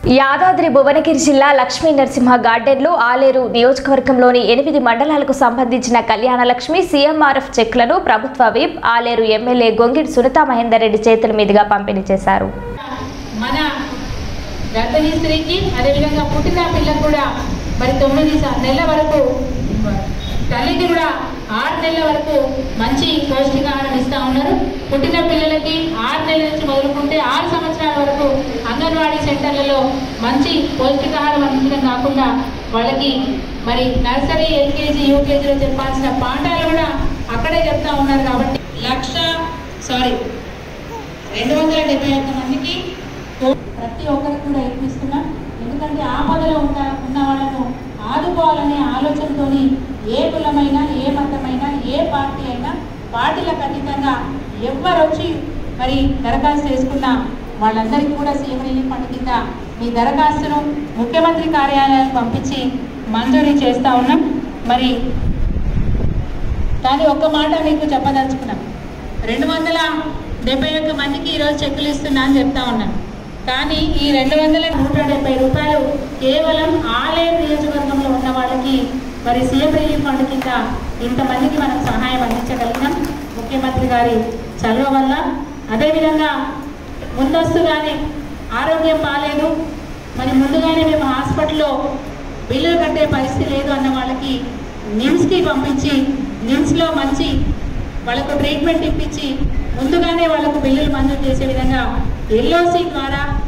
యాదాద్రి భువనగిరి జిల్లా లక్ష్మీ నరసింహ గార్డెన్లో ఆలేరు నియోజకవర్గంలోని ఎనిమిది మండలాలకు సంబంధించిన కళ్యాణ లక్ష్మి సీఎంఆర్ఎఫ్ చెక్లను ప్రభుత్వ విప్ ఆలేరు ఎమ్మెల్యే గొంగిడి సునీతా మహేందర్ రెడ్డి చేతుల మీదుగా పంపిణీ చేశారు మన గర్భిణీ స్త్రీకి అదేవిధంగా పుట్టిన పిల్లకు కూడా మరి తొమ్మిది స- నెలల వరకు తల్లికి కూడా ఆరు నెలల వరకు మంచి పౌష్టికాహారం ఇస్తా ఉన్నారు పుట్టిన పిల్లలకి ఆరు నెలల నుంచి మొదలుకుంటే ఆరు సంవత్సరాల వరకు అంగన్వాడీ సెంటర్లలో మంచి పౌష్టికాహారం అందించడం కాకుండా వాళ్ళకి మరి నర్సరీ ఎల్కేజీ యూకేజీలో చెప్పాల్సిన పాఠాలు కూడా అక్కడే చెప్తా ఉన్నారు కాబట్టి లక్ష సారీ రెండు వందల డెబ్బై ఒక్క మందికి ప్రతి ఒక్కరికి కూడా ఇప్పిస్తున్నాం ఎందుకంటే ఆపదలో ఉన్న ఉన్న వాళ్ళను ఆదుకోవాలనే ఆలోచనతోని ఏ కులమైనా ఏ మతమైనా ఏ పార్టీ అయినా పార్టీలకు అతీతంగా ఎవరు వచ్చి మరి దరఖాస్తు చేసుకున్నా వాళ్ళందరికీ కూడా సీఎం రిలీఫ్ ఫండ్ కింద మీ దరఖాస్తును ముఖ్యమంత్రి కార్యాలయానికి పంపించి మంజూరీ చేస్తా ఉన్నాం మరి కానీ ఒక్క మాట మీకు చెప్పదలుచుకున్నాం రెండు వందల డెబ్బై ఒక్క మందికి ఈరోజు చెక్కులు ఇస్తున్నా అని చెప్తా ఉన్నాను కానీ ఈ రెండు వందల నూట డెబ్బై రూపాయలు కేవలం ఆలేరు నియోజకవర్గంలో ఉన్న వాళ్ళకి మరి సీఎం రిలీఫ్ ఫండ్ కింద ఇంతమందికి మనం సహాయం అందించగలిగినాం ముఖ్యమంత్రి గారి చలవ వల్ల అదేవిధంగా ముందస్తుగానే ఆరోగ్యం బాగాలేదు మరి ముందుగానే మేము హాస్పిటల్లో బిల్లులు కట్టే పరిస్థితి లేదు అన్న వాళ్ళకి నిమ్స్కి పంపించి నిమ్స్లో మంచి వాళ్ళకు ట్రీట్మెంట్ ఇప్పించి ముందుగానే వాళ్ళకు బిల్లులు మంజూరు చేసే విధంగా ఎల్ఓసి ద్వారా